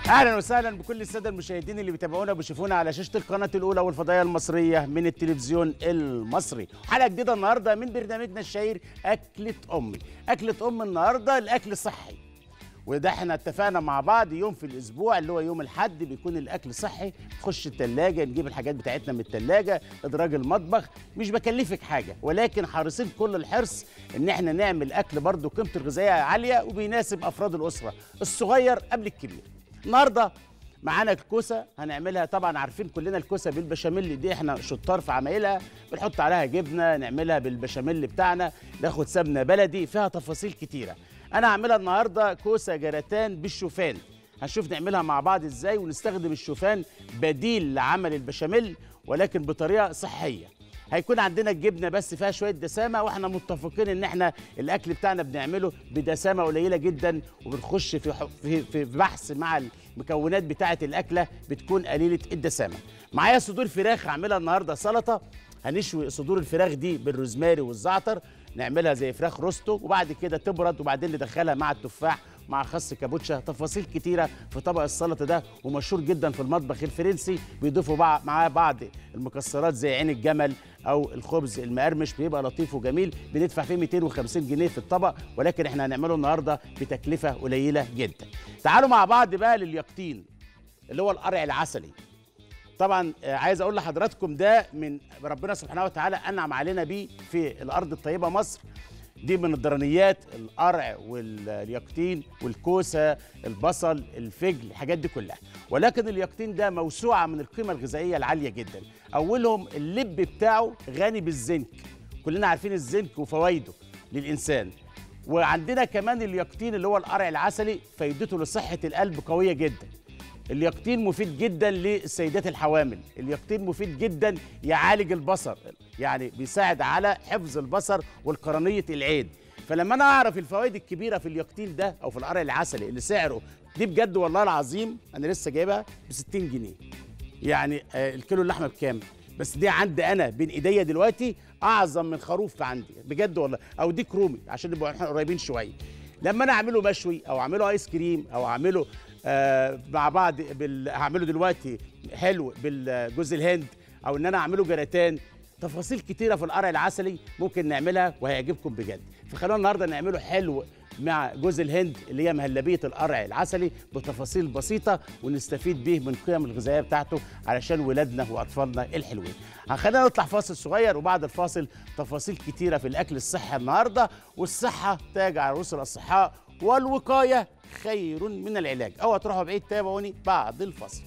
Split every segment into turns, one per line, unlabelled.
اهلا وسهلا بكل الساده المشاهدين اللي بيتابعونا وبيشوفونا على شاشه القناه الاولى والفضائيه المصريه من التلفزيون المصري حلقه جديده النهارده من برنامجنا الشهير اكله امي اكله ام النهارده الاكل الصحي وده احنا اتفقنا مع بعض يوم في الاسبوع اللي هو يوم الاحد بيكون الاكل صحي نخش التلاجة نجيب الحاجات بتاعتنا من التلاجة ادراج المطبخ مش بكلفك حاجه ولكن حريصين كل الحرص ان احنا نعمل اكل برضه قيمته الغذائيه عاليه وبيناسب افراد الاسره الصغير قبل الكبير النهارده معانا الكوسه هنعملها طبعا عارفين كلنا الكوسه بالبشاميل دي احنا شطار في عمايلها بنحط عليها جبنه نعملها بالبشاميل بتاعنا ناخد سمنه بلدي فيها تفاصيل كتيره انا هعملها النهارده كوسه جراتان بالشوفان هنشوف نعملها مع بعض ازاي ونستخدم الشوفان بديل لعمل البشاميل ولكن بطريقه صحيه هيكون عندنا الجبنه بس فيها شويه دسامه واحنا متفقين ان احنا الاكل بتاعنا بنعمله بدسامه قليله جدا وبنخش في ح- في في بحث مع المكونات بتاعه الاكله بتكون قليله الدسامه معايا صدور فراخ هعملها النهارده سلطه هنشوي صدور الفراخ دي بالروزماري والزعتر نعملها زي فراخ روستو وبعد كده تبرد وبعدين ندخلها مع التفاح مع خس كابوتشا تفاصيل كتيره في طبق السلطه ده ومشهور جدا في المطبخ الفرنسي بيضيفوا بع- معاه بعض المكسرات زي عين الجمل او الخبز المقرمش بيبقى لطيف وجميل بندفع فيه 250 جنيه في الطبق ولكن احنا هنعمله النهارده بتكلفه قليله جدا تعالوا مع بعض بقى لليقطين اللي هو القرع العسلي طبعا آه، عايز اقول لحضراتكم ده من ربنا سبحانه وتعالى انعم علينا بيه في الارض الطيبه مصر دي من الضرنيات القرع واليقطين والكوسه البصل الفجل الحاجات دي كلها ولكن اليقطين ده موسوعه من القيمه الغذائيه العاليه جدا اولهم اللب بتاعه غني بالزنك كلنا عارفين الزنك وفوائده للانسان وعندنا كمان اليقطين اللي هو القرع العسلي فايدته لصحه القلب قويه جدا اليقطين مفيد جدا للسيدات الحوامل اليقطين مفيد جدا يعالج البصر يعني بيساعد على حفظ البصر والقرنية العين فلما انا اعرف الفوائد الكبيره في اليقطين ده او في القرع العسلي اللي سعره دي بجد والله العظيم انا لسه جايبها ب 60 جنيه يعني آه، الكيلو اللحمه بكام بس دي عندي انا بين ايديا دلوقتي اعظم من خروف عندي بجد والله او ديك رومي عشان نبقى احنا قريبين شويه لما انا اعمله مشوي او اعمله ايس كريم او اعمله آه مع بعض بال... هعمله دلوقتي حلو بالجوز الهند او ان انا اعمله جراتان تفاصيل كتيره في القرع العسلي ممكن نعملها وهيعجبكم بجد فخلونا النهارده نعمله حلو مع جوز الهند اللي هي مهلبيه القرع العسلي بتفاصيل بسيطه ونستفيد به من القيم الغذائيه بتاعته علشان ولادنا واطفالنا الحلوين. هنخلينا نطلع فاصل صغير وبعد الفاصل تفاصيل كتيره في الاكل الصحي النهارده والصحه تاج على رؤوس الاصحاء والوقايه خير من العلاج. اوعى تروحوا بعيد تابعوني بعد الفاصل.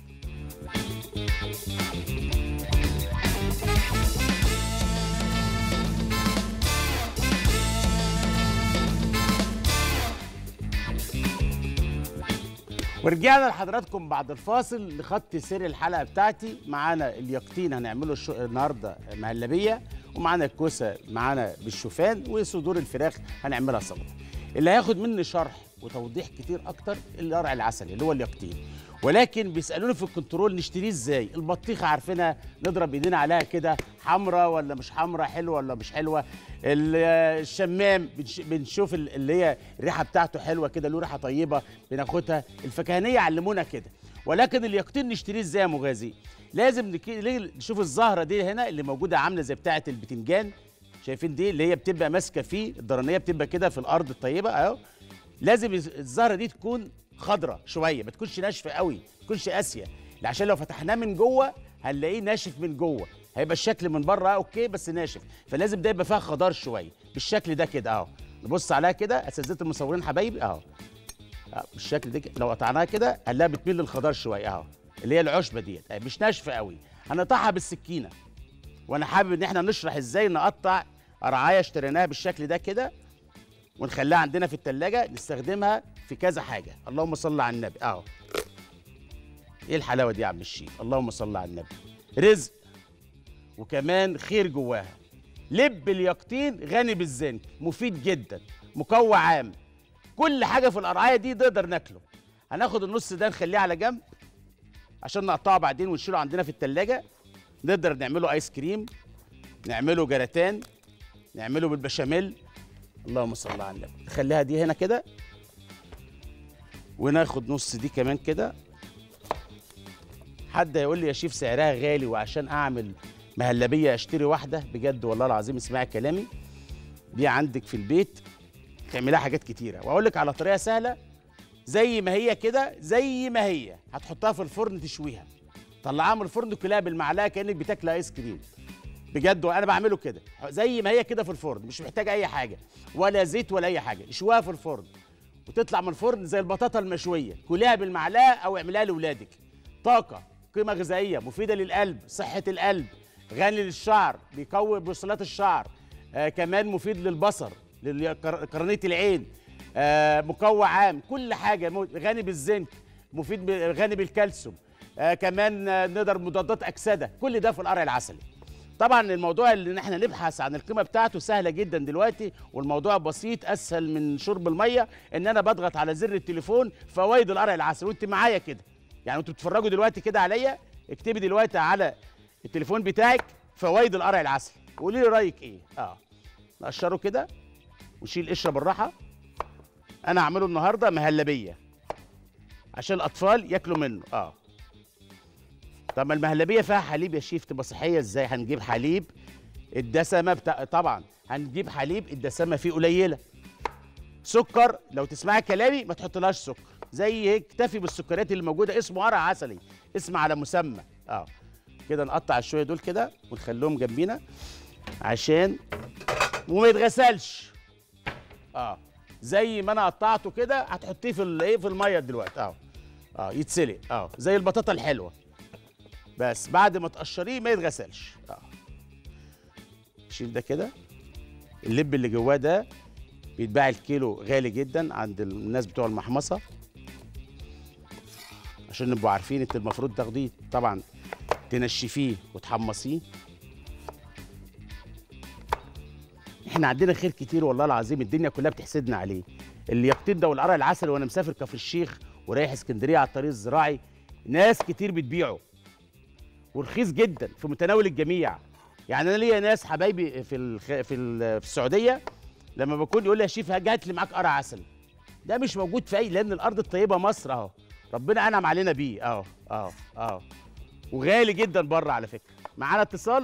ورجعنا لحضراتكم بعد الفاصل لخط سير الحلقه بتاعتي معانا اليقطين هنعمله الشو... النهارده مهلبيه ومعانا الكوسه معانا بالشوفان وصدور الفراخ هنعملها سلطه اللي هياخد مني شرح وتوضيح كتير اكتر القرع العسلي اللي هو اليقطين ولكن بيسالوني في الكنترول نشتريه ازاي البطيخه عارفينها نضرب ايدينا عليها كده حمراء ولا مش حمراء حلوه ولا مش حلوه ال- الشمام بنش- بنشوف ال- اللي هي الريحه بتاعته حلوه كده له ريحه طيبه بناخدها الفكهانيه علمونا كده ولكن اليقطين نشتريه ازاي يا مغازي لازم نكي... ليه- نشوف الزهره دي هنا اللي موجوده عامله زي بتاعه البتنجان شايفين دي اللي هي بتبقى ماسكه فيه الضرنيه بتبقى كده في الارض الطيبه اهو لازم الز- الزهره دي تكون خضرة شويه ما تكونش ناشفه قوي ما تكونش قاسيه عشان لو فتحناه من جوه هنلاقيه ناشف من جوه هيبقى الشكل من بره اوكي بس ناشف فلازم ده يبقى فيها خضار شويه بالشكل ده كده اهو نبص عليها كده اساتذه المصورين حبايبي اهو أهو، بالشكل ده كده. لو قطعناها كده هنلاقيها بتميل للخضار شويه اهو اللي هي العشبه ديت أهي، مش ناشفه قوي هنقطعها بالسكينه وانا حابب ان احنا نشرح ازاي نقطع قرعايه اشتريناها بالشكل ده كده ونخليها عندنا في التلاجة نستخدمها في كذا حاجة اللهم صل على النبي اهو ايه الحلاوة دي يا عم الشيف اللهم صل على النبي رزق وكمان خير جواها لب اليقطين غني بالزنك مفيد جدا مقوى عام كل حاجة في القرعاية دي نقدر ناكله هناخد النص ده نخليه على جنب عشان نقطعه بعدين ونشيله عندنا في التلاجة نقدر نعمله ايس كريم نعمله جراتان نعمله بالبشاميل اللهم صل على النبي نخليها دي هنا كده وناخد نص دي كمان كده حد هيقول لي يا شيف سعرها غالي وعشان اعمل مهلبيه اشتري واحده بجد والله العظيم اسمعي كلامي دي عندك في البيت تعملها حاجات كتيره واقول لك على طريقه سهله زي ما هي كده زي ما هي هتحطها في الفرن تشويها طلعها من الفرن كلها بالمعلقه كانك بتاكل ايس كريم بجد وانا بعمله كده زي ما هي كده في الفرن مش محتاجه اي حاجه ولا زيت ولا اي حاجه اشويها في الفرن وتطلع من الفرن زي البطاطا المشويه كلها بالمعلقه او اعملها لاولادك طاقه قيمه غذائيه مفيده للقلب صحه القلب غني للشعر بيقوي بوصلات الشعر آه كمان مفيد للبصر لقرنيه العين آه مقوى عام كل حاجه مو- غني بالزنك مفيد ب- غني بالكالسيوم آه كمان آه نقدر مضادات اكسده كل ده في القرع العسلي طبعا الموضوع اللي احنا نبحث عن القيمه بتاعته سهله جدا دلوقتي والموضوع بسيط اسهل من شرب الميه ان انا بضغط على زر التليفون فوائد القرع العسل وانت معايا كده يعني انتوا بتتفرجوا دلوقتي كده عليا اكتبي دلوقتي على التليفون بتاعك فوائد القرع العسل وقولي لي رايك ايه اه نقشره كده وشيل القشره بالراحه انا هعمله النهارده مهلبيه عشان الاطفال ياكلوا منه اه طب ما المهلبيه فيها حليب يا شيف تبقى صحيه ازاي هنجيب حليب الدسمه بتاع طبعا هنجيب حليب الدسمه فيه قليله سكر لو تسمعي كلامي ما تحطلهاش سكر زي هيك اكتفي بالسكريات اللي موجوده اسمه قرع عسلي اسم على مسمى اه كده نقطع الشويه دول كده ونخليهم جنبينا عشان وما يتغسلش اه زي ما انا قطعته كده هتحطيه في الايه في الميه دلوقتي اه اه يتسلق اه زي البطاطا الحلوه بس بعد ما تقشريه ما يتغسلش اه شيل ده كده اللب اللي جواه ده بيتباع الكيلو غالي جدا عند الناس بتوع المحمصه عشان نبقوا عارفين انت المفروض تاخديه طبعا تنشفيه وتحمصيه احنا عندنا خير كتير والله العظيم الدنيا كلها بتحسدنا عليه اليقطين ده والقرع العسل وانا مسافر كفر الشيخ ورايح اسكندريه على الطريق الزراعي ناس كتير بتبيعه ورخيص جدا في متناول الجميع يعني انا ليا ناس حبايبي في الخ... في ال... في السعوديه لما بكون يقول لي يا شيف هات لي معاك قرع عسل ده مش موجود في اي لان الارض الطيبه مصر اهو ربنا انعم علينا بيه اهو اهو اهو وغالي جدا بره على فكره معانا اتصال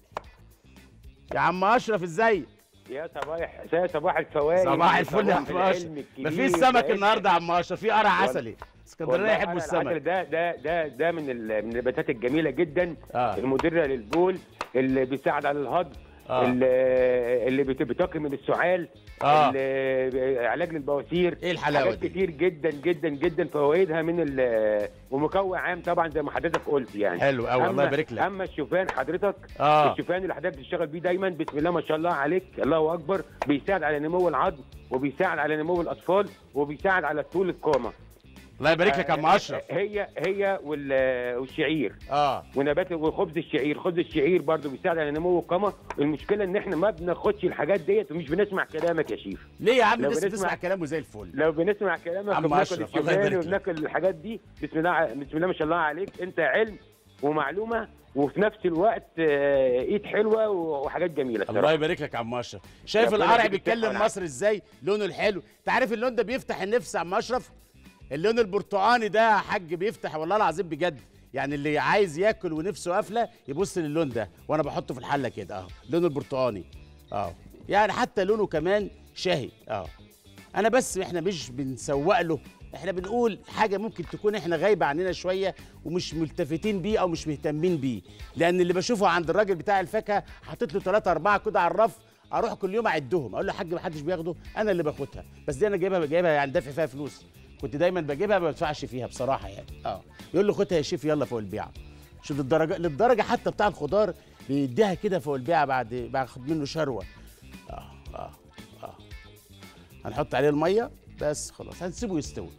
يا عم اشرف ازيك
يا صباح يا صباح الفوائد
صباح الفل يا عم
العلم
اشرف
الكبير
مفيش سمك
ده
النهارده يا عم اشرف في قرع عسلي اسكندريه
والله
يحبوا
أنا
السمك
العسل ده ده ده ده من ال- من النباتات الجميله جدا
آه.
المدره للبول اللي بيساعد على الهضم
آه.
اللي اللي بت- بتقي من السعال
آه.
اللي- علاج للبواسير
ايه الحلاوه
حاجات
دي
كتير جدا جدا جدا فوائدها من ال- ومكون عام طبعا زي ما حضرتك قلت يعني
حلو قوي الله
أما-
يبارك لك
اما الشوفان حضرتك
اه
الشوفان اللي حضرتك بتشتغل بيه دايما بسم الله ما شاء الله عليك الله اكبر بيساعد على نمو العظم وبيساعد على نمو الاطفال وبيساعد على طول القامه
الله يبارك لك يا عم اشرف
هي هي وال- والشعير
اه
ونبات وخبز الشعير خبز الشعير برضو بيساعد على نمو القامه المشكله ان احنا ما بناخدش الحاجات ديت ومش بنسمع كلامك يا شيف
ليه يا عم
لو
لسه
بنسمع-
بتسمع كلامه زي الفل
لو بنسمع كلامك
عم
وبناكل
أشرف، الله يبارك
الشوفان
لك.
وبناكل الحاجات دي بسم الله بسم الله ما شاء الله عليك انت علم ومعلومه وفي نفس الوقت آه، ايد حلوه وحاجات جميله
الله
الصراحه
يبارك لك يا عم اشرف شايف
ربنا
القرع
يديك الصحة
بيتكلم
والعافية.
مصر ازاي لونه الحلو انت عارف اللون ده بيفتح النفس يا عم اشرف اللون البرتقاني ده يا حاج بيفتح والله العظيم بجد يعني اللي عايز ياكل ونفسه قافله يبص للون ده وانا بحطه في الحله كده اهو لونه البرتقاني اه يعني حتى لونه كمان شهي اه انا بس احنا مش بنسوق له احنا بنقول حاجه ممكن تكون احنا غايبه عننا شويه ومش ملتفتين بيه او مش مهتمين بيه لان اللي بشوفه عند الراجل بتاع الفاكهه حاطط له ثلاثة أربعة كده على الرف اروح كل يوم اعدهم اقول له يا حاج ما حدش بياخده انا اللي باخدها بس دي انا جايبها جايبها يعني دافع فيها فلوس كنت دايما بجيبها ما بدفعش فيها بصراحه يعني اه يقول له خدها يا شيف يلا فوق البيعه شوف للدرجه للدرجه حتى بتاع الخضار بيديها كده فوق البيعه بعد باخد منه شروه اه اه اه هنحط عليه الميه بس خلاص هنسيبه يستوي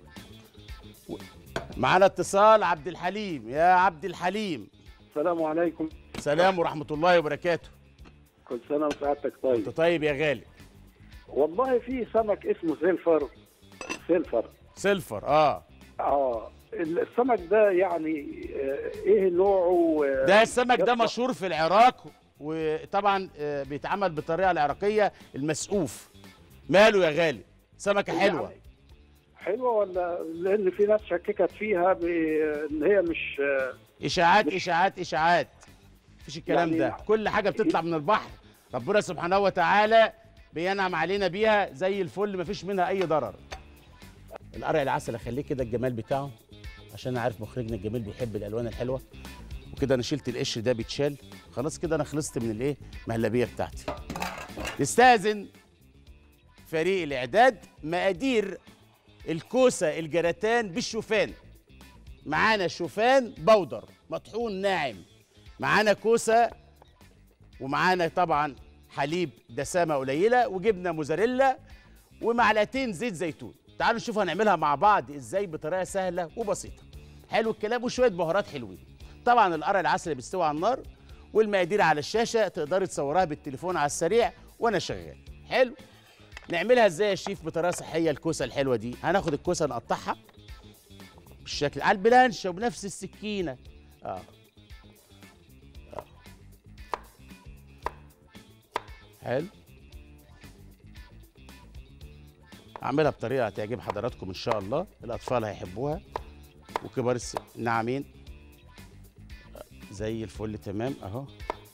و- معانا اتصال عبد الحليم يا عبد الحليم
السلام عليكم
سلام ورحمه الله وبركاته
كل سنة وسعادتك
انت
طيب
طيب يا غالي
والله في سمك اسمه سيلفر سيلفر
سيلفر اه
اه السمك ده يعني آه، ايه نوعه آه،
ده السمك ده
يطلع-
مشهور في العراق وطبعا آه، بيتعمل بالطريقه العراقيه المسقوف ماله يا غالي سمكه حلوه
يعني حلوه ولا لان في ناس شككت فيها بان هي مش
اشاعات
مش-
اشاعات اشاعات مفيش الكلام
يعني-
ده كل حاجه بتطلع من البحر ربنا سبحانه وتعالى بينعم علينا بيها زي الفل مفيش منها اي ضرر القرع العسل اخليه كده الجمال بتاعه عشان أنا عارف مخرجنا الجميل بيحب الالوان الحلوه وكده انا شلت القشر ده بيتشال خلاص كده انا خلصت من الايه مهلبيه بتاعتي نستاذن فريق الاعداد مقادير الكوسه الجراتان بالشوفان معانا شوفان بودر مطحون ناعم معانا كوسه ومعانا طبعا حليب دسامه قليله وجبنه موزاريلا ومعلقتين زيت زيتون تعالوا نشوف هنعملها مع بعض ازاي بطريقه سهله وبسيطه حلو الكلام وشويه بهارات حلوين طبعا القرع العسل بيستوي على النار والمقادير على الشاشه تقدري تصورها بالتليفون على السريع وانا شغال حلو نعملها ازاي يا شيف بطريقه صحيه الكوسه الحلوه دي هناخد الكوسه نقطعها بالشكل على البلانشه وبنفس السكينه اه آه. حلو اعملها بطريقه هتعجب حضراتكم ان شاء الله الاطفال هيحبوها وكبار السن ناعمين آه، زي الفل تمام اهو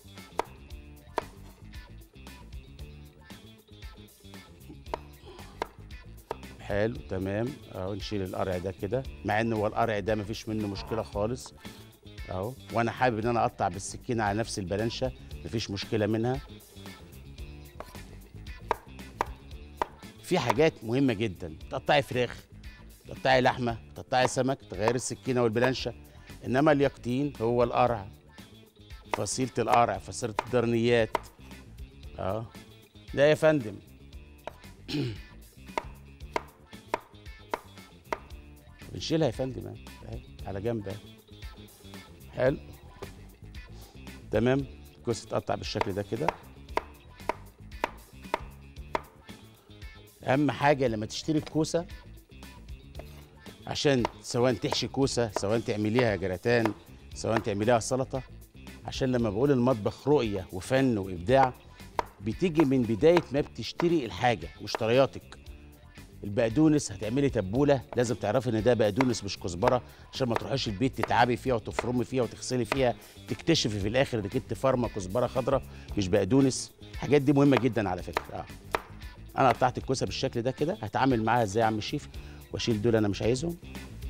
حلو تمام اهو نشيل القرع ده كده مع ان هو القرع ده مفيش منه مشكله خالص اهو وانا حابب ان انا اقطع بالسكينه على نفس البلانشه مفيش مشكله منها في حاجات مهمه جدا تقطعي فراخ تقطعي لحمه تقطعي سمك تغيري السكينه والبلانشه انما اليقطين هو القرع فصيله القرع فصيله الدرنيات اه لا يا فندم بنشيلها يا فندم اهي اهي على جنب اهي حلو تمام الكوسه تقطع بالشكل ده كده اهم حاجه لما تشتري الكوسه عشان سواء تحشي كوسه سواء تعمليها جراتان سواء تعمليها سلطه عشان لما بقول المطبخ رؤيه وفن وابداع بتيجي من بدايه ما بتشتري الحاجه مشترياتك البقدونس هتعملي تبوله لازم تعرفي ان ده بقدونس مش كزبره عشان ما تروحيش البيت تتعبي فيها وتفرمي فيها وتغسلي فيها تكتشفي في الاخر انك انت فارمه كزبره خضراء مش بقدونس الحاجات دي مهمه جدا على فكره اه انا قطعت الكوسه بالشكل ده كده هتعامل معاها ازاي يا عم الشيف واشيل دول انا مش عايزهم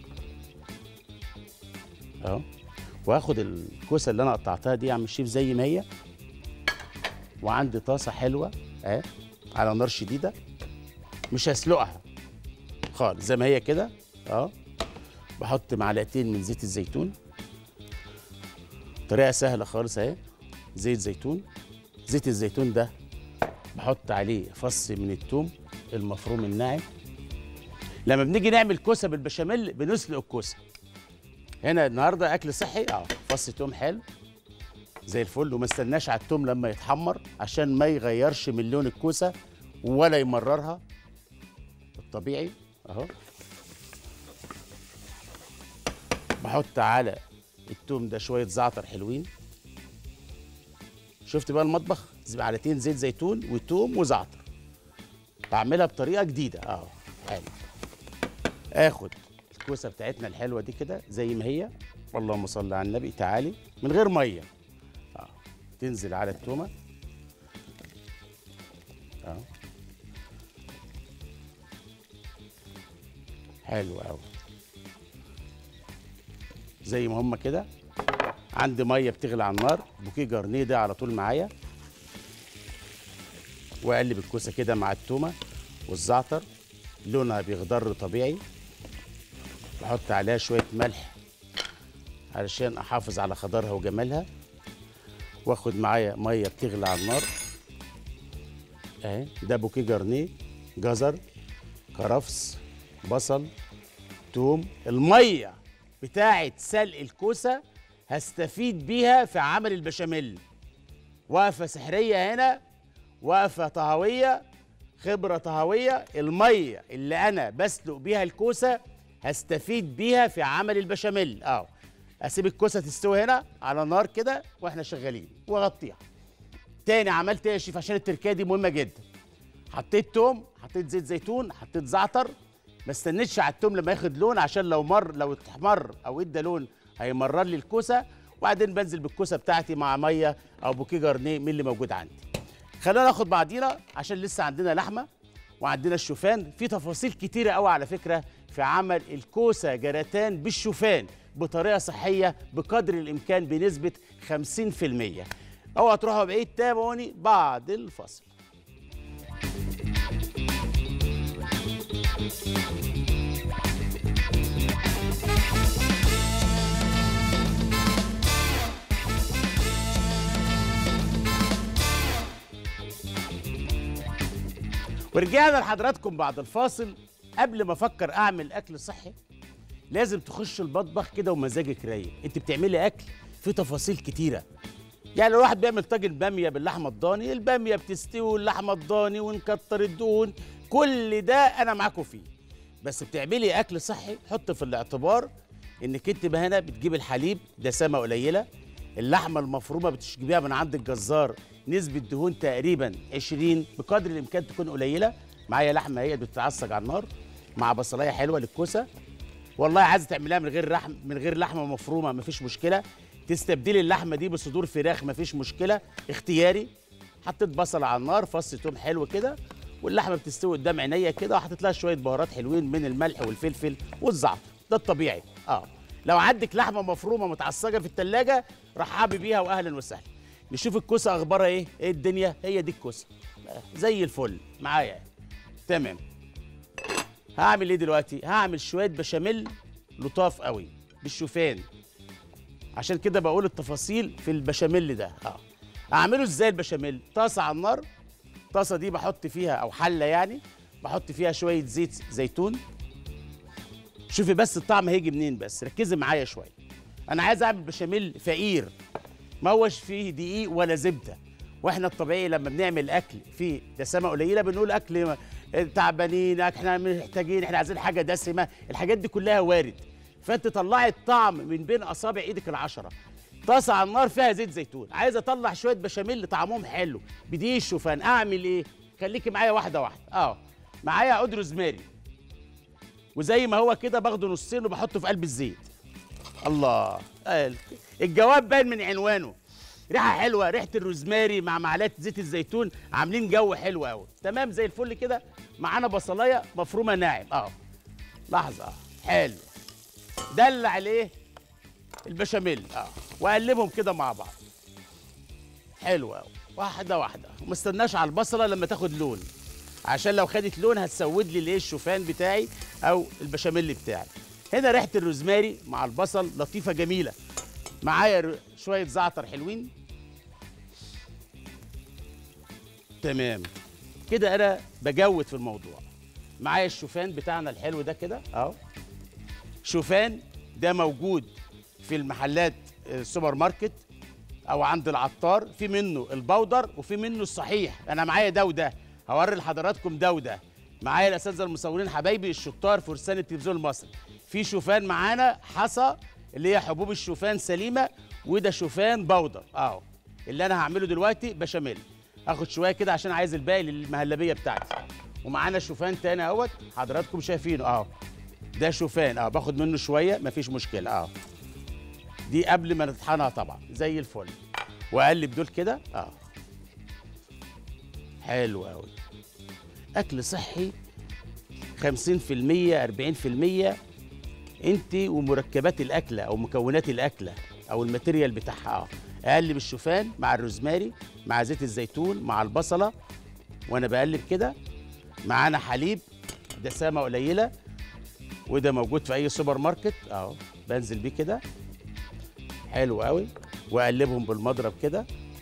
اهو واخد الكوسه اللي انا قطعتها دي يا عم الشيف زي ما هي وعندي طاسه حلوه اهي على نار شديده مش هسلقها خالص زي ما هي كده اه بحط معلقتين من زيت الزيتون طريقه سهله خالص اهي زيت زيتون زيت الزيتون ده بحط عليه فص من الثوم المفروم الناعم لما بنيجي نعمل كوسه بالبشاميل بنسلق الكوسه هنا النهارده اكل صحي اه فص توم حلو زي الفل وما استناش على التوم لما يتحمر عشان ما يغيرش من لون الكوسه ولا يمررها الطبيعي اهو بحط على التوم ده شويه زعتر حلوين شفت بقى المطبخ معلقتين زيت زيتون وتوم وزعتر بعملها بطريقه جديده اهو حلو اخد الكوسه بتاعتنا الحلوه دي كده زي ما هي اللهم صل على النبي تعالي من غير ميه اه تنزل على التومه اه حلو قوي زي ما هم كده عندي ميه بتغلي على النار بوكيه جرنيه ده على طول معايا واقلب الكوسه كده مع التومه والزعتر لونها بيخضر طبيعي بحط عليها شويه ملح علشان احافظ على خضرها وجمالها واخد معايا ميه بتغلي على النار اهي ده بوكيه جرنيه جزر كرفس بصل توم الميه بتاعه سلق الكوسه هستفيد بيها في عمل البشاميل وقفه سحريه هنا وقفه طهويه خبره طهويه الميه اللي انا بسلق بيها الكوسه هستفيد بيها في عمل البشاميل اه اسيب الكوسه تستوي هنا على نار كده واحنا شغالين واغطيها تاني عملت ايه يا شيف عشان التركيه دي مهمه جدا حطيت توم حطيت زيت زيتون حطيت زعتر ما استنيتش على التوم لما ياخد لون عشان لو مر لو اتحمر او ادى لون هيمرر لي الكوسه وبعدين بنزل بالكوسه بتاعتي مع ميه او بوكيه جرنيه من اللي موجود عندي خلينا ناخد بعضينا عشان لسه عندنا لحمه وعندنا الشوفان في تفاصيل كتيره قوي على فكره في عمل الكوسه جراتان بالشوفان بطريقه صحيه بقدر الامكان بنسبه 50% اوعى تروحوا بعيد تابعوني بعد الفصل ورجعنا لحضراتكم بعد الفاصل قبل ما افكر اعمل اكل صحي لازم تخش المطبخ كده ومزاجك رايق انت بتعملي اكل فيه تفاصيل كتيره يعني لو واحد بيعمل طاجن باميه باللحمه الضاني الباميه بتستوي واللحمه الضاني ونكتر الدهون كل ده انا معاكم فيه بس بتعملي اكل صحي حط في الاعتبار انك انت بقى هنا بتجيب الحليب دسامه قليله اللحمه المفرومه بتجيبيها من عند الجزار نسبه دهون تقريبا 20 بقدر الامكان تكون قليله معايا لحمه هي بتتعصج على النار مع بصلايه حلوه للكوسه والله عايزه تعمليها من غير لحم من غير لحمه مفرومه مفيش مشكله تستبدلي اللحمه دي بصدور فراخ مفيش مشكله اختياري حطيت بصل على النار فص توم حلو كده واللحمه بتستوي قدام عينيا كده وحطيت لها شويه بهارات حلوين من الملح والفلفل والزعتر ده الطبيعي اه لو عندك لحمه مفرومه متعصجه في التلاجة رحبي بيها واهلا وسهلا نشوف الكوسه اخبارها ايه ايه الدنيا هي دي الكوسه آه، زي الفل معايا تمام هعمل ايه دلوقتي هعمل شويه بشاميل لطاف قوي بالشوفان عشان كده بقول التفاصيل في البشاميل ده اه اعمله ازاي البشاميل طاسه على النار الطاسه دي بحط فيها او حله يعني بحط فيها شويه زيت زيتون شوفي بس الطعم هيجي منين بس ركزي معايا شويه انا عايز اعمل بشاميل فقير ما هوش فيه دقيق ولا زبده واحنا الطبيعي لما بنعمل اكل فيه دسامه قليله بنقول اكل تعبانين احنا محتاجين احنا عايزين حاجه دسمه الحاجات دي كلها وارد فانت طلعي الطعم من بين اصابع ايدك العشره طاسه على النار فيها زيت زيتون عايز اطلع شويه بشاميل طعمهم حلو بدقيق الشوفان اعمل ايه خليكي معايا واحده واحده اه معايا عود روزماري وزي ما هو كده باخده نصين وبحطه في قلب الزيت الله آه، الجواب باين من عنوانه ريحه حلوه ريحه الروزماري مع معلقه زيت الزيتون عاملين جو حلو قوي تمام زي الفل كده معانا بصلايه مفرومه ناعم اه لحظه اه حلو دلع عليه البشاميل اه واقلبهم كده مع بعض حلو قوي واحده واحده وما استناش على البصله لما تاخد لون عشان لو خدت لون هتسود لي الايه الشوفان بتاعي او البشاميل بتاعي هنا ريحه الروزماري مع البصل لطيفه جميله معايا ر- شويه زعتر حلوين تمام كده انا بجود في الموضوع معايا الشوفان بتاعنا الحلو ده كده اهو شوفان ده موجود في المحلات آه، السوبر ماركت او عند العطار في منه البودر وفي منه الصحيح انا معايا ده وده هوري لحضراتكم ده وده معايا الاساتذه المصورين حبايبي الشطار فرسان التلفزيون المصري في شوفان معانا حصى اللي هي حبوب الشوفان سليمه وده شوفان بودر اهو اللي انا هعمله دلوقتي بشاميل اخد شويه كده عشان عايز الباقي للمهلبيه بتاعتي ومعانا شوفان تاني اهوت حضراتكم شايفينه اهو ده شوفان اه باخد منه شويه مفيش مشكله اه دي قبل ما نطحنها طبعا زي الفل واقلب دول كده اه حلو قوي اكل صحي 50% 40% انت ومركبات الاكله او مكونات الاكله او الماتيريال بتاعها اه اقلب الشوفان مع الروزماري مع زيت الزيتون مع البصله وانا بقلب كده معانا حليب دسامه قليله وده موجود في اي سوبر ماركت اهو بنزل بيه كده حلو قوي واقلبهم بالمضرب كده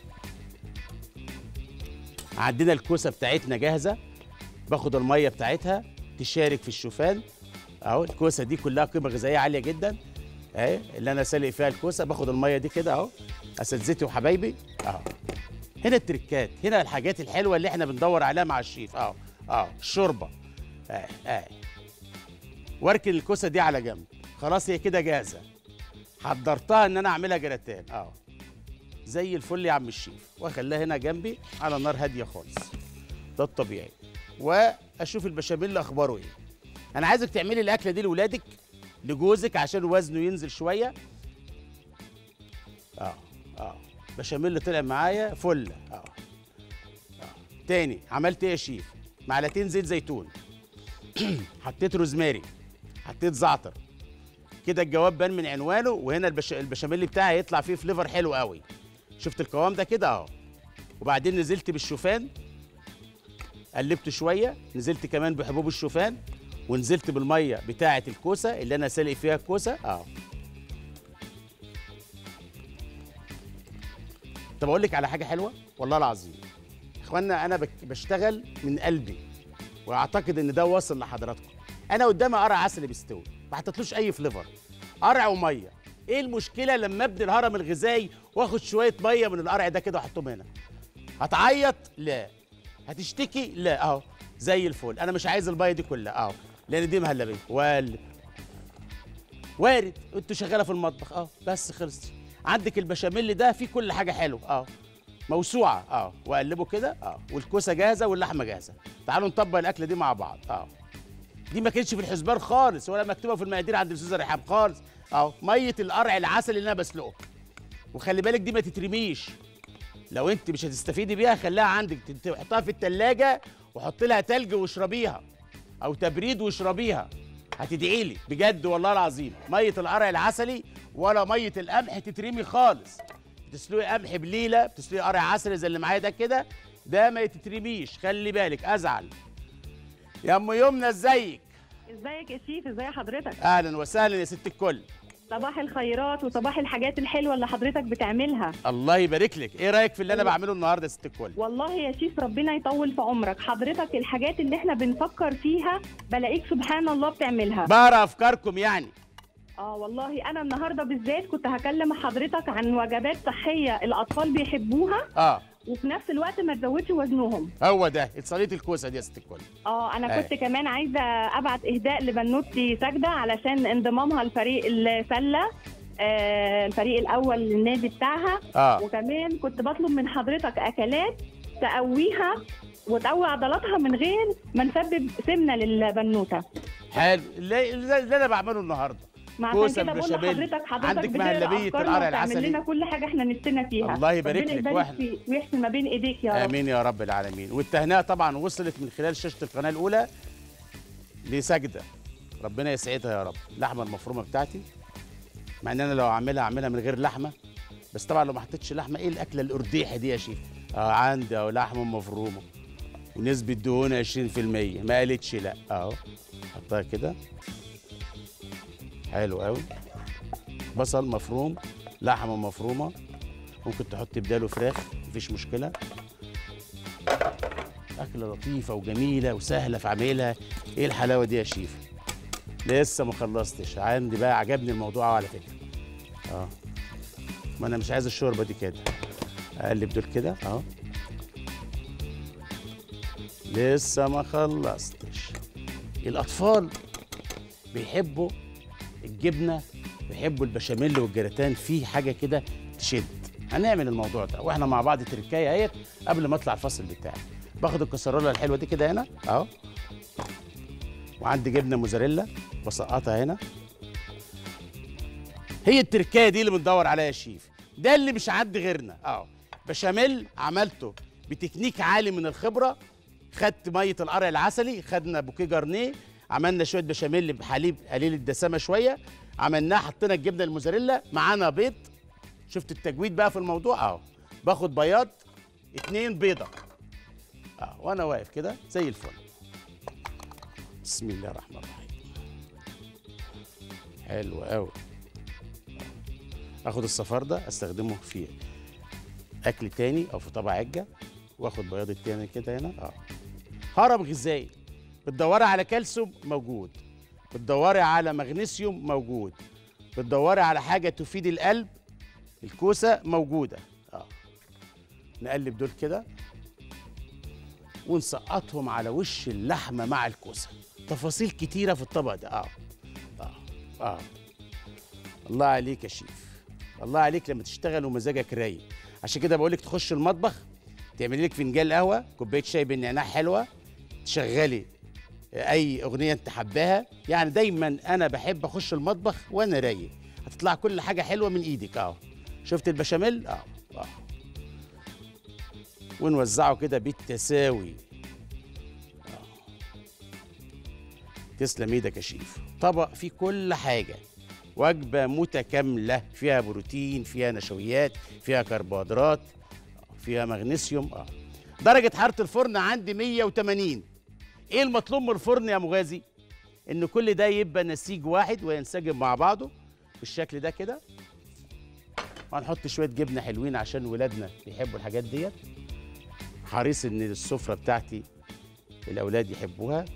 عندنا الكوسه بتاعتنا جاهزه باخد الميه بتاعتها تشارك في الشوفان اهو الكوسه دي كلها قيمه غذائيه عاليه جدا اهي اللي انا سالق فيها الكوسه باخد الميه دي كده اهو اساتذتي وحبايبي اهو هنا التركات هنا الحاجات الحلوه اللي احنا بندور عليها مع الشيف اهو اهو الشوربه اهي اهي واركن الكوسه دي على جنب خلاص هي كده جاهزه حضرتها ان انا اعملها جراتان اه زي الفل يا عم الشيف واخليها هنا جنبي على نار هاديه خالص ده الطبيعي واشوف البشاميل اخباره ايه انا عايزك تعملي الاكله دي لاولادك لجوزك عشان وزنه ينزل شويه اه اه بشاميل اللي طلع معايا فل اه اه تاني عملت ايه يا شيف معلقتين زيت زيتون حطيت روزماري حطيت زعتر كده الجواب بان من عنوانه وهنا البش... البشاميل بتاعي هيطلع فيه فليفر حلو قوي شفت القوام ده كده اهو وبعدين نزلت بالشوفان قلبته شويه نزلت كمان بحبوب الشوفان ونزلت بالميه بتاعه الكوسه اللي انا سالق فيها الكوسه اهو طب اقول لك على حاجه حلوه والله العظيم اخوانا انا بك- بشتغل من قلبي واعتقد ان ده واصل لحضراتكم انا قدامي قرع عسل بيستوي ما حطيتلوش اي فليفر قرع وميه ايه المشكله لما ابني الهرم الغذائي واخد شويه ميه من القرع ده كده واحطهم هنا هتعيط لا هتشتكي لا اهو زي الفل انا مش عايز الميه دي كلها اهو لان دي مهلبيه وقلب وارد انت شغاله في المطبخ اه بس خلص عندك البشاميل ده فيه كل حاجه حلوه اه موسوعه اه واقلبه كده اه والكوسه جاهزه واللحمه جاهزه تعالوا نطبق الاكله دي مع بعض اه دي ما كانتش في الحسبان خالص ولا مكتوبه في المقادير عند الاستاذه ريحان خالص اهو ميه القرع العسل اللي انا بسلقه وخلي بالك دي ما تترميش لو انت مش هتستفيدي بيها خليها عندك ت- تحطها في التلاجة وحط لها تلج واشربيها او تبريد واشربيها هتدعي لي بجد والله العظيم ميه القرع العسلي ولا ميه القمح تترمي خالص بتسلقي قمح بليله بتسلقي قرع عسلي زي اللي معايا ده كده ده ما تترميش خلي بالك ازعل يا ام يمنى ازيك
ازيك يا شيف ازي حضرتك
اهلا وسهلا يا ست الكل
صباح الخيرات وصباح الحاجات الحلوه اللي حضرتك بتعملها
الله يبارك لك ايه رايك في اللي انا بعمله النهارده يا ست الكل
والله يا شيف ربنا يطول في عمرك حضرتك الحاجات اللي احنا بنفكر فيها بلاقيك سبحان الله بتعملها
بقرا افكاركم يعني
اه والله انا النهارده بالذات كنت هكلم حضرتك عن وجبات صحيه الاطفال بيحبوها
اه
وفي نفس الوقت ما تزودش وزنهم
هو ده صينيه الكوسه دي يا ست الكل
اه انا
أي.
كنت كمان عايزه ابعت اهداء لبنوتي ساجده علشان انضمامها لفريق السله آه الفريق الاول للنادي بتاعها
اه
وكمان كنت بطلب من حضرتك اكلات تقويها وتقوي عضلاتها من غير ما نسبب سمنه للبنوته
حلو اللي, اللي انا بعمله النهارده
ما
كوسة
عشان كده بقول
بالبشاميل.
لحضرتك حضرتك
عندك
بتقرا
مهلبية
أفكارنا
القرع
وتعمل
العسلي.
لنا كل حاجه احنا نفسنا فيها
الله يبارك
ربنا
لك
يبارك
واحنا.
فيك ويحسن ما بين ايديك يا رب
امين يا رب العالمين والتهنئه طبعا وصلت من خلال شاشه القناه الاولى لسجده ربنا يسعدها يا رب اللحمه المفرومه بتاعتي مع ان انا لو اعملها اعملها من غير لحمه بس طبعا لو ما حطيتش لحمه ايه الاكله القرديحه دي يا شيف اه عندي اهو لحمه مفرومه ونسبه دهون 20% ما قالتش لا اهو حطها كده حلو قوي بصل مفروم لحمه مفرومه ممكن تحط بداله فراخ مفيش مشكله أكلة لطيفة وجميلة وسهلة في عمايلها إيه الحلاوة دي يا شيف؟ لسه ما خلصتش عندي بقى عجبني الموضوع أوي على فكرة اه ما أنا مش عايز الشوربة دي كده أقلب دول كده أهو لسه ما خلصتش الأطفال بيحبوا الجبنة بيحبوا البشاميل والجراتان فيه حاجة كده تشد هنعمل الموضوع ده واحنا مع بعض تركايه اهيت قبل ما اطلع الفصل بتاعي باخد الكسرولة الحلوة دي كده هنا اهو وعندي جبنة موزاريلا بسقطها هنا هي التركايه دي اللي بندور عليها يا شيف ده اللي مش عند غيرنا اه بشاميل عملته بتكنيك عالي من الخبره خدت ميه القرع العسلي خدنا بوكيه جارنيه عملنا شويه بشاميل بحليب قليل الدسامه شويه عملناه حطينا الجبنه الموزاريلا معانا بيض شفت التجويد بقى في الموضوع اهو باخد بياض اتنين بيضه اه وانا واقف كده زي الفل بسم الله الرحمن الرحيم حلو قوي اخد الصفار ده استخدمه في اكل تاني او في طبق عجه واخد بياض التاني كده هنا اه هرم غذائي بتدوري على كالسيوم موجود بتدوري على مغنيسيوم موجود بتدوري على حاجه تفيد القلب الكوسه موجوده اه نقلب دول كده ونسقطهم على وش اللحمه مع الكوسه تفاصيل كتيره في الطبق ده اه اه اه الله عليك يا شيف الله عليك لما تشتغل ومزاجك رايق عشان كده بقول لك تخش المطبخ تعملي لك فنجان قهوه كوبايه شاي بالنعناع حلوه تشغلي اي اغنيه انت حباها يعني دايما انا بحب اخش المطبخ وانا رايق هتطلع كل حاجه حلوه من ايدك اهو شفت البشاميل اهو اهو ونوزعه كده بالتساوي أهو. تسلم ايدك يا شيف طبق فيه كل حاجه وجبه متكامله فيها بروتين فيها نشويات فيها كربوهيدرات فيها مغنيسيوم اه درجه حراره الفرن عندي 180 ايه المطلوب من الفرن يا مغازي ان كل ده يبقى نسيج واحد وينسجم مع بعضه بالشكل ده كده وهنحط شويه جبنه حلوين عشان ولادنا بيحبوا الحاجات ديت حريص ان السفره بتاعتي الاولاد يحبوها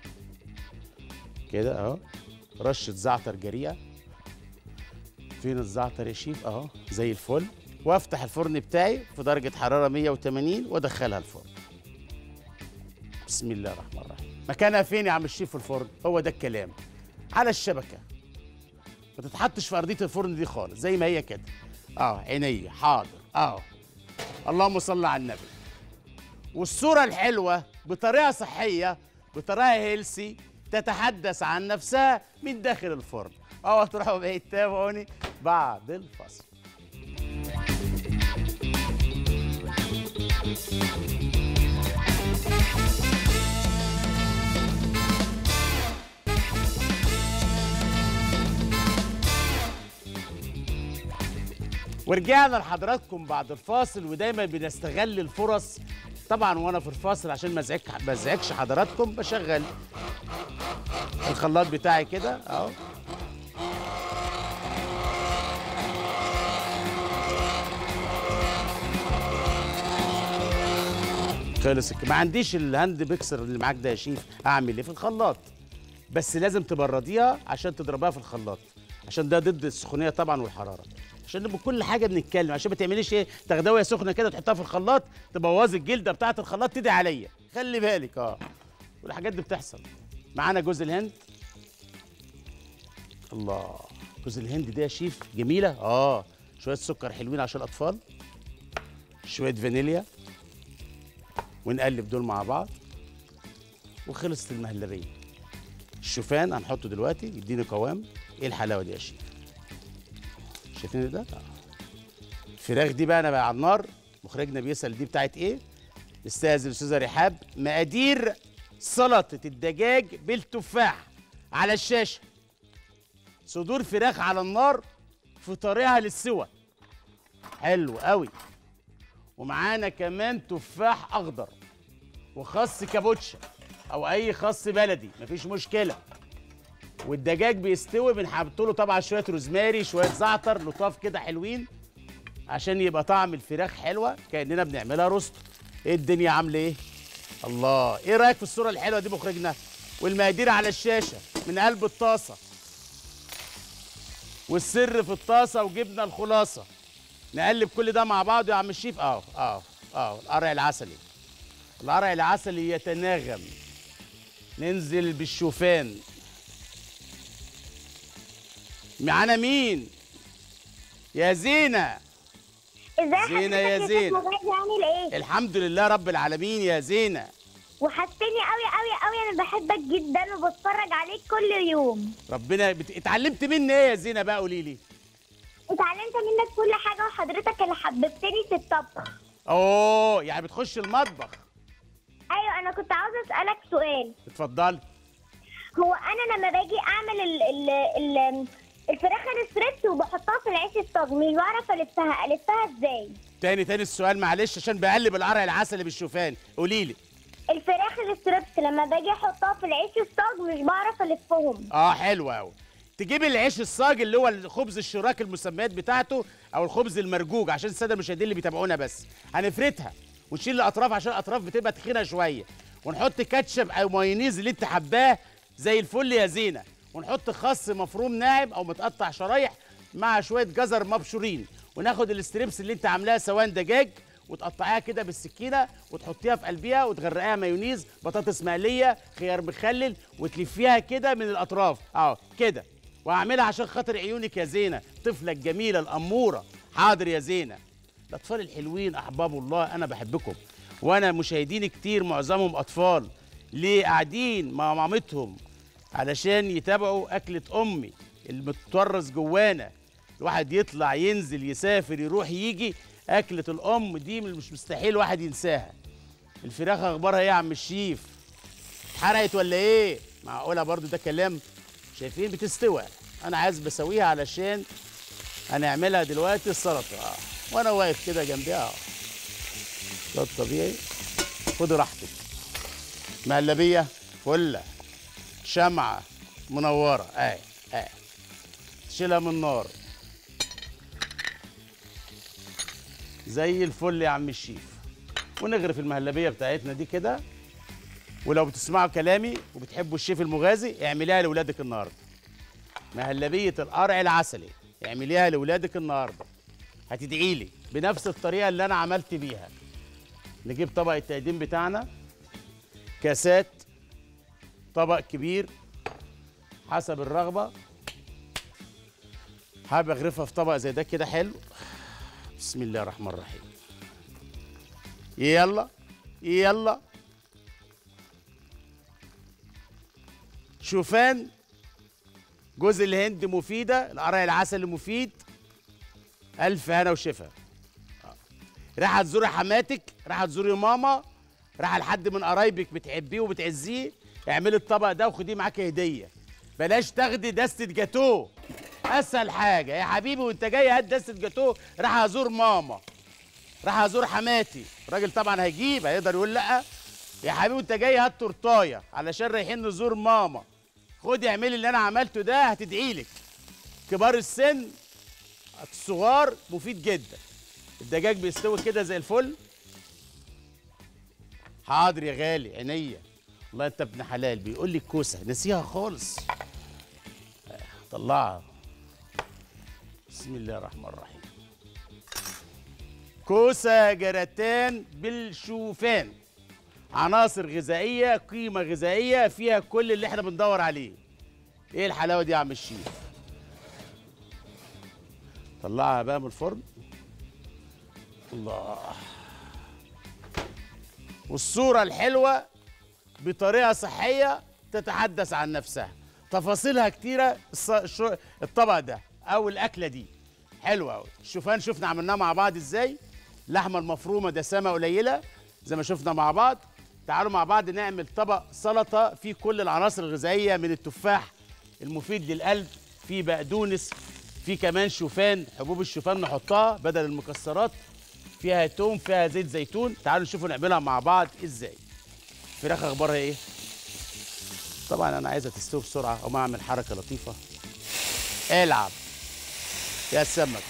كده اهو رشه زعتر جريئه فين الزعتر يا شيف اهو زي الفل وافتح الفرن بتاعي في درجه حراره 180 وادخلها الفرن بسم الله الرحمن الرحيم مكانها فين يا عم الشيف في الفرن هو ده الكلام على الشبكه ما تتحطش في ارضيه الفرن دي خالص زي ما هي كده اه عينيا حاضر اه اللهم صل على النبي والصوره الحلوه بطريقه صحيه بطريقه هيلسي تتحدث عن نفسها من داخل الفرن اوعى تروحوا بعيد تابعوني بعد الفصل ورجعنا لحضراتكم بعد الفاصل ودايما بنستغل الفرص طبعا وانا في الفاصل عشان ما ازعجك ما ازعجش حضراتكم بشغل الخلاط بتاعي كده اهو خلص الك- ما عنديش الهاند ميكسر اللي معاك ده يا شيف اعمل ايه في الخلاط بس لازم تبرديها عشان تضربها في الخلاط عشان ده ضد السخونيه طبعا والحراره عشان نبقى كل حاجه بنتكلم عشان ما تعمليش ايه تاخدها وهي سخنه كده تحطها في الخلاط تبوظي الجلده بتاعه الخلاط تدعي عليا خلي بالك اه والحاجات دي بتحصل معانا جوز الهند الله جوز الهند دي يا شيف جميله اه شويه سكر حلوين عشان الاطفال شويه فانيليا ونقلب دول مع بعض وخلصت المهلبيه الشوفان هنحطه دلوقتي يديني قوام ايه الحلاوه دي يا شيف شايفين ده آه. الفراخ دي بقى انا بقى على النار مخرجنا بيسال دي بتاعت ايه استاذن الاستاذه رحاب مقادير سلطه الدجاج بالتفاح على الشاشه صدور فراخ على النار في طريقها للسوى حلو قوي ومعانا كمان تفاح اخضر وخس كابوتشا او اي خس بلدي مفيش مشكله والدجاج بيستوي بنحط له طبعا شويه روزماري شويه زعتر لطاف كده حلوين عشان يبقى طعم الفراخ حلوه كاننا بنعملها روست ايه الدنيا عامله ايه الله ايه رايك في الصوره الحلوه دي مخرجنا والمقادير على الشاشه من قلب الطاسه والسر في الطاسه وجبنا الخلاصه نقلب كل ده مع بعض يا عم الشيف اه اه اه القرع العسلي القرع العسلي يتناغم ننزل بالشوفان معانا مين يا زينة
ازاي
زينة يا
حضرتك
زينة.
شيخ مغازي عامل ايه؟
الحمد لله رب العالمين يا زينة
وحشتني قوي قوي قوي انا بحبك جدا وبتفرج عليك كل يوم
ربنا بت... اتعلمت مني ايه يا زينة بقى قولي لي
اتعلمت منك كل حاجه وحضرتك اللي حببتني في الطبخ
اوه يعني بتخش المطبخ
ايوه انا كنت عاوزه اسالك سؤال
اتفضلي
هو انا لما باجي اعمل ال ال ال الفراخ الستريبس وبحطها في العيش الصاج مش بعرف الفها الفها ازاي
تاني تاني السؤال معلش عشان بقلب القرع العسلي بالشوفان قولي لي
الفراخ الستريبس لما باجي احطها في العيش الصاج مش بعرف الفهم
اه حلو قوي تجيب العيش الصاج اللي هو الخبز الشراك المسميات بتاعته او الخبز المرجوج عشان الساده المشاهدين اللي بيتابعونا بس هنفردها ونشيل الاطراف عشان الاطراف بتبقى تخينه شويه ونحط كاتشب او مايونيز اللي انت حباه زي الفل يا زينه ونحط خس مفروم ناعم او متقطع شرايح مع شويه جزر مبشورين وناخد الستريبس اللي انت عاملاها سواء دجاج وتقطعيها كده بالسكينه وتحطيها في قلبها وتغرقيها مايونيز بطاطس مقليه خيار مخلل وتلفيها كده من الاطراف اه كده وهعملها عشان خاطر عيونك يا زينه طفله الجميله الاموره حاضر يا زينه الاطفال الحلوين احباب الله انا بحبكم وانا مشاهدين كتير معظمهم اطفال ليه قاعدين مع مامتهم علشان يتابعوا أكلة أمي المتورث جوانا الواحد يطلع ينزل يسافر يروح يجي أكلة الأم دي مش مستحيل واحد ينساها الفراخ أخبارها إيه يا عم الشيف اتحرقت ولا إيه معقولة برضو ده كلام شايفين بتستوى أنا عايز بسويها علشان هنعملها دلوقتي السلطة آه. وأنا واقف كده جنبها آه. ده الطبيعي خدي راحتك مهلبية فلة شمعة منورة اهي اهي تشيلها من النار زي الفل يا عم الشيف ونغرف المهلبية بتاعتنا دي كده ولو بتسمعوا كلامي وبتحبوا الشيف المغازي اعمليها لأولادك النهارده مهلبية القرع العسلي اعمليها لأولادك النهارده هتدعي لي بنفس الطريقة اللي أنا عملت بيها نجيب طبق التقديم بتاعنا كاسات طبق كبير حسب الرغبة حابب اغرفها في طبق زي ده كده حلو بسم الله الرحمن الرحيم يلا يلا شوفان جوز الهند مفيدة القرع العسل مفيد ألف هنا وشفا راح تزوري حماتك راح تزوري ماما راح لحد من قرايبك بتحبيه وبتعزيه اعملي الطبق ده وخديه معاكي هديه بلاش تاخدي دستة جاتوه اسهل حاجه يا حبيبي وانت جاي هات دستة جاتوه راح ازور ماما راح ازور حماتي الراجل طبعا هيجيب هيقدر يقول لا يا حبيبي وانت جاي هات تورتايه علشان رايحين نزور ماما خدي اعملي اللي انا عملته ده هتدعي لك كبار السن الصغار مفيد جدا الدجاج بيستوي كده زي الفل حاضر يا غالي عينيا والله انت ابن حلال بيقول لي الكوسه نسيها خالص طلعها بسم الله الرحمن الرحيم كوسه جراتان بالشوفان عناصر غذائيه قيمه غذائيه فيها كل اللي احنا بندور عليه ايه الحلاوه دي يا عم الشيف طلعها بقى من الفرن الله والصورة الحلوة بطريقة صحية تتحدث عن نفسها تفاصيلها كتيرة الص- الشو- الطبق ده أو الأكلة دي حلوة أوي الشوفان شفنا عملناه مع بعض إزاي اللحمة المفرومة دسامة قليلة زي ما شفنا مع بعض تعالوا مع بعض نعمل طبق سلطة فيه كل العناصر الغذائية من التفاح المفيد للقلب فيه بقدونس فيه كمان شوفان حبوب الشوفان نحطها بدل المكسرات فيها توم فيها زيت زيتون تعالوا نشوفوا نعملها مع بعض ازاي الفراخ اخبارها ايه طبعا انا عايزها تستوي بسرعه او ما اعمل حركه لطيفه العب يا سمك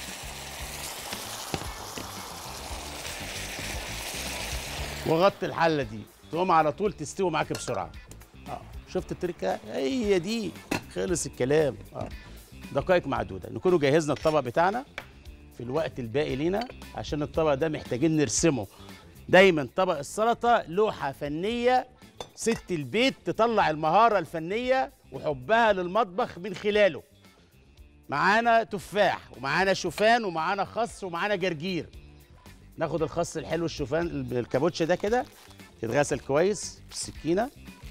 وغطي الحله دي تقوم على طول تستوي معاك بسرعه اه شفت التركه هي دي خلص الكلام اه دقائق معدوده نكونوا جهزنا الطبق بتاعنا في الوقت الباقي لينا عشان الطبق ده محتاجين نرسمه دايما طبق السلطه لوحه فنيه ست البيت تطلع المهاره الفنيه وحبها للمطبخ من خلاله معانا تفاح ومعانا شوفان ومعانا خس ومعانا جرجير ناخد الخس الحلو الشوفان الكابوتشا ده كده يتغسل كويس بالسكينه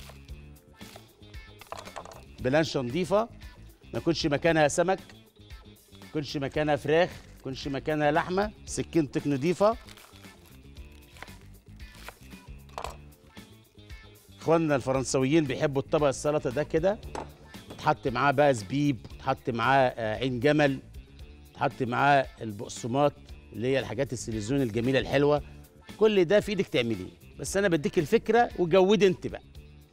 بلانشه نظيفه ما يكونش مكانها سمك ما يكونش مكانها فراخ ما يكونش مكانها لحمه سكينتك نظيفه اخواننا الفرنسويين بيحبوا الطبق السلطه ده كده تحط معاه بقى زبيب تحط معاه آه، عين جمل تحط معاه البقسماط اللي هي الحاجات السليزون الجميله الحلوه كل ده في ايدك تعمليه بس انا بديك الفكره وجودي انت بقى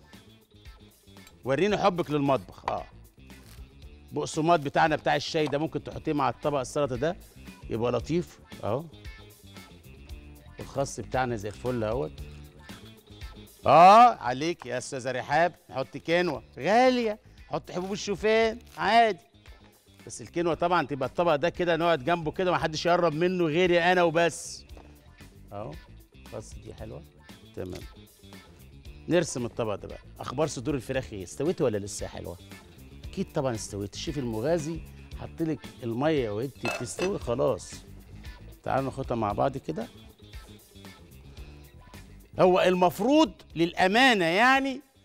وريني حبك للمطبخ اه بقسماط بتاعنا بتاع الشاي ده ممكن تحطيه مع الطبق السلطه ده يبقى لطيف اهو الخس بتاعنا زي الفل اهوت اه عليك يا استاذه رحاب نحط كينوا غاليه حط حبوب الشوفان عادي بس الكينوا طبعا تبقى الطبق ده كده نقعد جنبه كده ما حدش يقرب منه غيري انا وبس اهو بس دي حلوه تمام نرسم الطبق ده بقى اخبار صدور الفراخ ايه استويت ولا لسه حلوه اكيد طبعا استويت الشيف المغازي حط لك الميه وانت بتستوي خلاص تعالوا ناخدها مع بعض كده هو المفروض للامانه يعني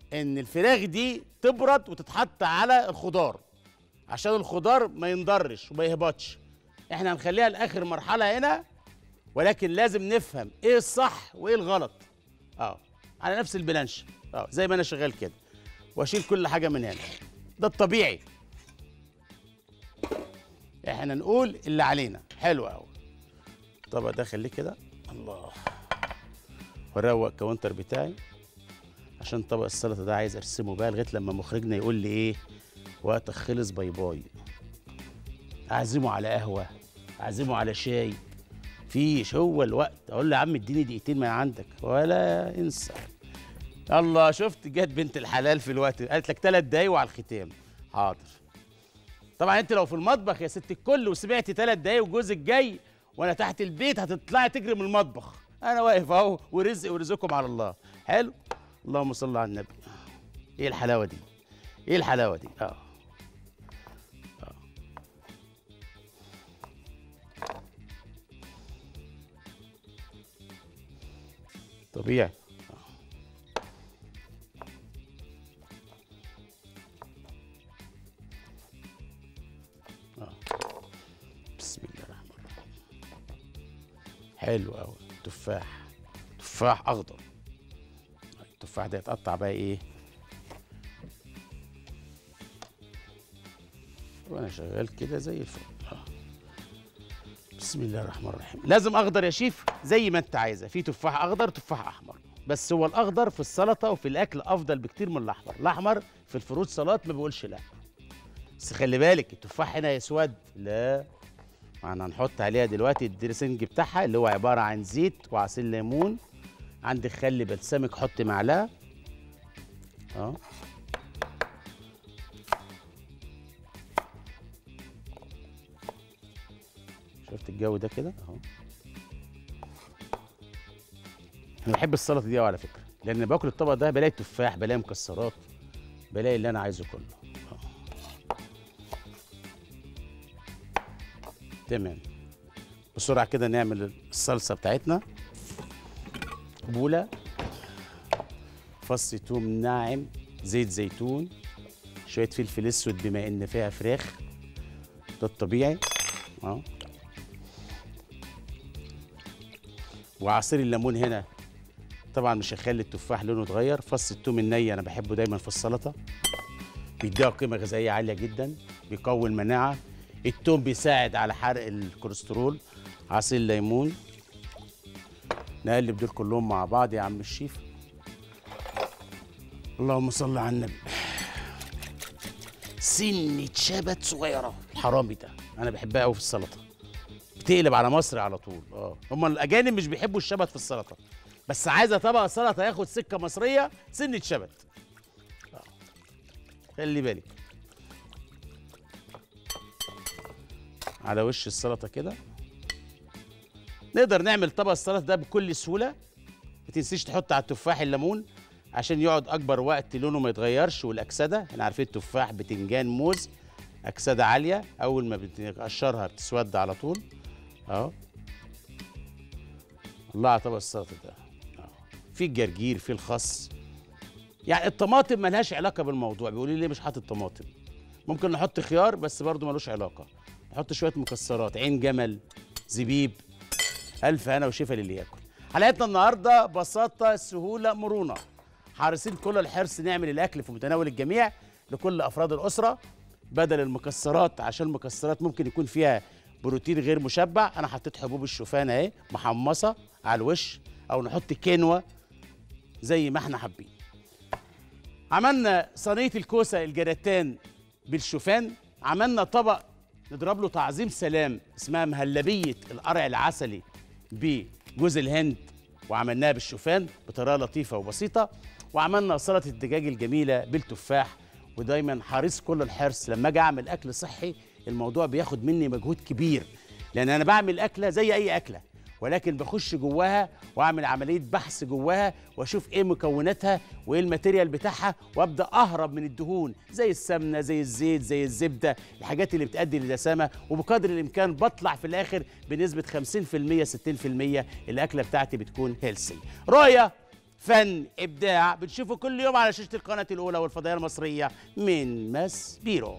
ان الفراخ دي تبرد وتتحط على الخضار عشان الخضار ما ينضرش وما يهبطش احنا هنخليها لاخر مرحله هنا ولكن لازم نفهم ايه الصح وايه الغلط اه على نفس البلانش اه زي ما انا شغال كده واشيل كل حاجه من هنا ده الطبيعي احنا نقول اللي علينا حلو قوي طب ده خليه كده الله واروق الكاونتر بتاعي عشان طبق السلطه ده عايز ارسمه بقى لغايه لما مخرجنا يقول لي ايه وقتك خلص باي باي اعزمه على قهوه اعزمه على شاي فيش هو الوقت اقول له يا عم اديني دقيقتين من عندك ولا انسى الله شفت جت بنت الحلال في الوقت قالت لك ثلاث دقايق وعلى الختام حاضر طبعا انت لو في المطبخ يا ست الكل وسمعتي ثلاث دقايق وجوزك جاي وانا تحت البيت هتطلعي تجري من المطبخ انا واقف اهو ورزق ورزقكم على الله حلو اللهم صل على النبي ايه الحلاوه دي ايه الحلاوه دي اه آه. طبيعي بسم الله الرحمن الرحيم حلو قوي تفاح تفاح اخضر التفاح ده يتقطع بقى ايه وانا شغال كده زي الفل آه. بسم الله الرحمن الرحيم لازم اخضر يا شيف زي ما انت عايزه في تفاح اخضر تفاح احمر بس هو الاخضر في السلطه وفي الاكل افضل بكتير من الاحمر الاحمر في الفروت سلطات ما بيقولش لا بس خلي بالك التفاح هنا يسود لا احنا هنحط عليها دلوقتي الدريسنج بتاعها اللي هو عباره عن زيت وعصير ليمون عندك خل بلسمك حط معلقه اه شفت الجو ده كده اهو انا بحب السلطه دي أوي على فكره لان باكل الطبق ده بلاقي تفاح بلاقي مكسرات بلاقي اللي انا عايزه كله آه. تمام بسرعه كده نعمل الصلصه بتاعتنا بوله فص توم ناعم زيت زيتون شويه فلفل اسود بما ان فيها فراخ ده الطبيعي اه وعصير الليمون هنا طبعا مش هيخلي التفاح لونه يتغير فص التوم الني انا بحبه دايما في السلطه بيديها قيمه غذائيه عاليه جدا بيقوي المناعه التوم بيساعد على حرق الكوليسترول عصير ليمون نقلب دول كلهم مع بعض يا عم الشيف اللهم صل على النبي سنة شبت صغيرة الحرامي ده أنا بحبها أوي في السلطة بتقلب على مصر على طول اه هم الأجانب مش بيحبوا الشبت في السلطة بس عايزة طبق سلطة ياخد سكة مصرية سنة شبت آه. خلي بالك على وش السلطة كده نقدر نعمل طبق السلطه ده بكل سهوله ما تنسيش تحط على التفاح الليمون عشان يقعد اكبر وقت لونه ما يتغيرش والاكسده احنا عارفين التفاح بتنجان موز اكسده عاليه اول ما بتقشرها بتسود على طول اهو الله على طبق السلطه ده أهو. في الجرجير في الخس يعني الطماطم ملهاش علاقه بالموضوع بيقولوا لي ليه مش حاطط طماطم ممكن نحط خيار بس برضه ملوش علاقه نحط شويه مكسرات عين جمل زبيب الف هنا وشفا للي ياكل حلقتنا النهارده بساطه سهوله مرونه حارسين كل الحرص نعمل الاكل في متناول الجميع لكل افراد الاسره بدل المكسرات عشان المكسرات ممكن يكون فيها بروتين غير مشبع انا حطيت حبوب الشوفان اهي محمصه على الوش او نحط كينوا زي ما احنا حابين عملنا صينيه الكوسه الجراتان بالشوفان عملنا طبق نضرب له تعظيم سلام اسمها مهلبيه القرع العسلي بجوز الهند وعملناها بالشوفان بطريقه لطيفه وبسيطه وعملنا سلطه الدجاج الجميله بالتفاح ودايما حريص كل الحرص لما اجي اعمل اكل صحي الموضوع بياخد مني مجهود كبير لان انا بعمل اكله زي اي اكله ولكن بخش جواها واعمل عمليه بحث جواها واشوف ايه مكوناتها وايه الماتيريال بتاعها وابدا اهرب من الدهون زي السمنه زي الزيت زي الزبده الحاجات اللي بتؤدي للدسامه وبقدر الامكان بطلع في الاخر بنسبه 50% 60% الاكله بتاعتي بتكون هيلسي رؤيه فن ابداع بتشوفه كل يوم على شاشه القناه الاولى والفضائيه المصريه من ماس بيرو